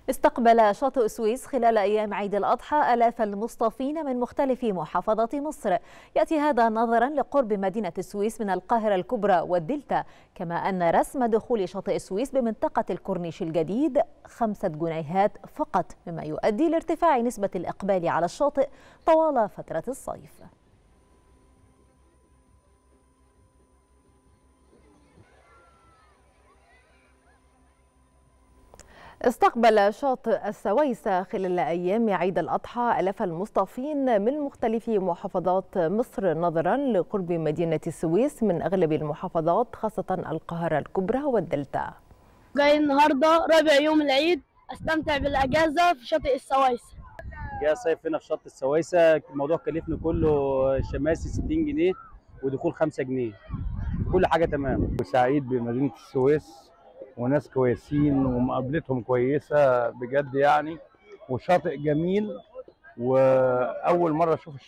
استقبل شاطئ السويس خلال أيام عيد الأضحى آلاف المصطفين من مختلف محافظات مصر يأتي هذا نظرا لقرب مدينة السويس من القاهرة الكبرى والدلتا كما أن رسم دخول شاطئ السويس بمنطقة الكورنيش الجديد خمسة جنيهات فقط مما يؤدي لارتفاع نسبة الإقبال على الشاطئ طوال فترة الصيف استقبل شاطئ السويسة خلال أيام عيد الأضحى ألاف المصطفين من مختلف محافظات مصر نظرا لقرب مدينة السويس من أغلب المحافظات خاصة القاهرة الكبرى والدلتا جاي النهارده رابع يوم العيد استمتع بالاجازه في شاطئ السويسه جاي صيف هنا في شط السويسه الموضوع كلفني كله شماسي 60 جنيه ودخول 5 جنيه كل حاجه تمام وسعيد بمدينه السويس وناس كويسين ومقابلتهم كويسه بجد يعني وشاطئ جميل واول مره اشوف